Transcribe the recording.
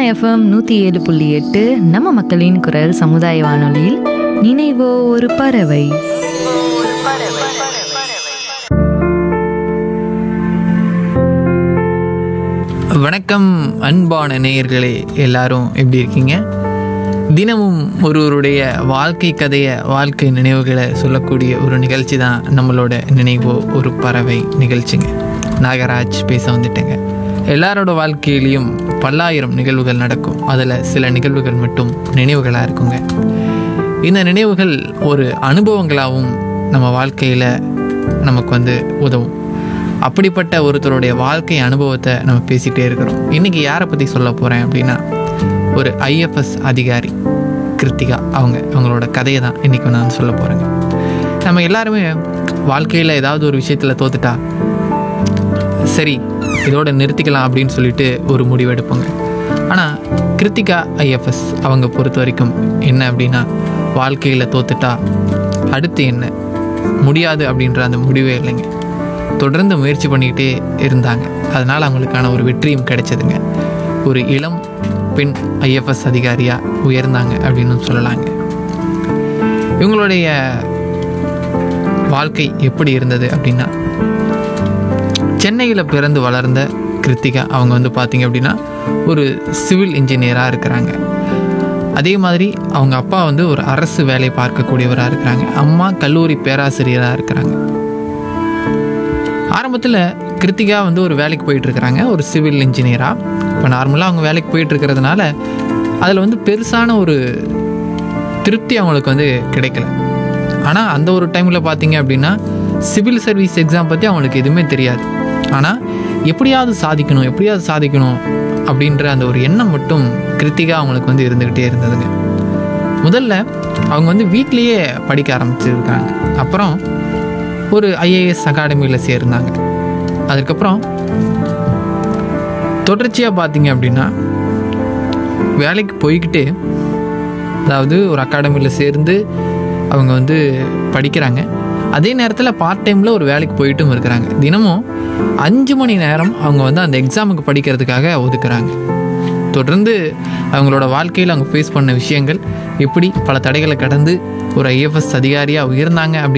FM நூற்றி ஏழு புள்ளி எட்டு நம்ம மக்களின் குரல் சமுதாய வானொலியில் நினைவோ ஒரு பறவை வணக்கம் அன்பான நேயர்களே எல்லாரும் எப்படி இருக்கீங்க தினமும் ஒருவருடைய வாழ்க்கை கதையை வாழ்க்கை நினைவுகளை சொல்லக்கூடிய ஒரு நிகழ்ச்சி தான் நம்மளோட நினைவோ ஒரு பறவை நிகழ்ச்சிங்க நாகராஜ் பேச வந்துட்டேங்க எல்லாரோட வாழ்க்கையிலையும் பல்லாயிரம் நிகழ்வுகள் நடக்கும் அதில் சில நிகழ்வுகள் மட்டும் நினைவுகளாக இருக்குங்க இந்த நினைவுகள் ஒரு அனுபவங்களாகவும் நம்ம வாழ்க்கையில் நமக்கு வந்து உதவும் அப்படிப்பட்ட ஒருத்தருடைய வாழ்க்கை அனுபவத்தை நம்ம பேசிகிட்டே இருக்கிறோம் இன்றைக்கி யாரை பற்றி சொல்ல போகிறேன் அப்படின்னா ஒரு ஐஎஃப்எஸ் அதிகாரி கிருத்திகா அவங்க அவங்களோட கதையை தான் இன்றைக்கி நான் சொல்ல போகிறேங்க நம்ம எல்லாருமே வாழ்க்கையில் ஏதாவது ஒரு விஷயத்தில் தோத்துட்டா சரி இதோட நிறுத்திக்கலாம் அப்படின்னு சொல்லிட்டு ஒரு முடிவு எடுப்போங்க ஆனால் கிருத்திகா ஐஎஃப்எஸ் அவங்க பொறுத்த வரைக்கும் என்ன அப்படின்னா வாழ்க்கையில் தோத்துட்டா அடுத்து என்ன முடியாது அப்படின்ற அந்த முடிவே இல்லைங்க தொடர்ந்து முயற்சி பண்ணிக்கிட்டே இருந்தாங்க அதனால் அவங்களுக்கான ஒரு வெற்றியும் கிடைச்சதுங்க ஒரு இளம் பெண் ஐஎஃப்எஸ் அதிகாரியாக உயர்ந்தாங்க அப்படின்னு சொல்லலாங்க இவங்களுடைய வாழ்க்கை எப்படி இருந்தது அப்படின்னா சென்னையில் பிறந்து வளர்ந்த கிருத்திகா அவங்க வந்து பார்த்தீங்க அப்படின்னா ஒரு சிவில் இன்ஜினியராக இருக்கிறாங்க அதே மாதிரி அவங்க அப்பா வந்து ஒரு அரசு வேலை பார்க்கக்கூடியவராக இருக்கிறாங்க அம்மா கல்லூரி பேராசிரியராக இருக்கிறாங்க ஆரம்பத்தில் கிருத்திகா வந்து ஒரு வேலைக்கு போயிட்டு இருக்கிறாங்க ஒரு சிவில் இன்ஜினியராக இப்போ நார்மலாக அவங்க வேலைக்கு போயிட்டு இருக்கிறதுனால அதில் வந்து பெருசான ஒரு திருப்தி அவங்களுக்கு வந்து கிடைக்கல ஆனால் அந்த ஒரு டைமில் பார்த்தீங்க அப்படின்னா சிவில் சர்வீஸ் எக்ஸாம் பற்றி அவங்களுக்கு எதுவுமே தெரியாது ஆனால் எப்படியாவது சாதிக்கணும் எப்படியாவது சாதிக்கணும் அப்படின்ற அந்த ஒரு எண்ணம் மட்டும் கிருத்திகா அவங்களுக்கு வந்து இருந்துக்கிட்டே இருந்ததுங்க முதல்ல அவங்க வந்து வீட்லேயே படிக்க ஆரம்பிச்சிருக்காங்க அப்புறம் ஒரு ஐஏஎஸ் அகாடமியில் சேர்ந்தாங்க அதுக்கப்புறம் தொடர்ச்சியாக பார்த்தீங்க அப்படின்னா வேலைக்கு போய்கிட்டே அதாவது ஒரு அகாடமியில் சேர்ந்து அவங்க வந்து படிக்கிறாங்க அதே நேரத்தில் பார்ட் டைமில் ஒரு வேலைக்கு போயிட்டும் இருக்கிறாங்க தினமும் அஞ்சு மணி நேரம் அவங்க வந்து அந்த எக்ஸாமுக்கு படிக்கிறதுக்காக ஒதுக்குறாங்க தொடர்ந்து அவங்களோட வாழ்க்கையில் அவங்க ஃபேஸ் பண்ண விஷயங்கள் எப்படி பல தடைகளை கடந்து ஒரு ஐஎஃப்எஸ் அதிகாரியாக உயர்ந்தாங்க அப்படி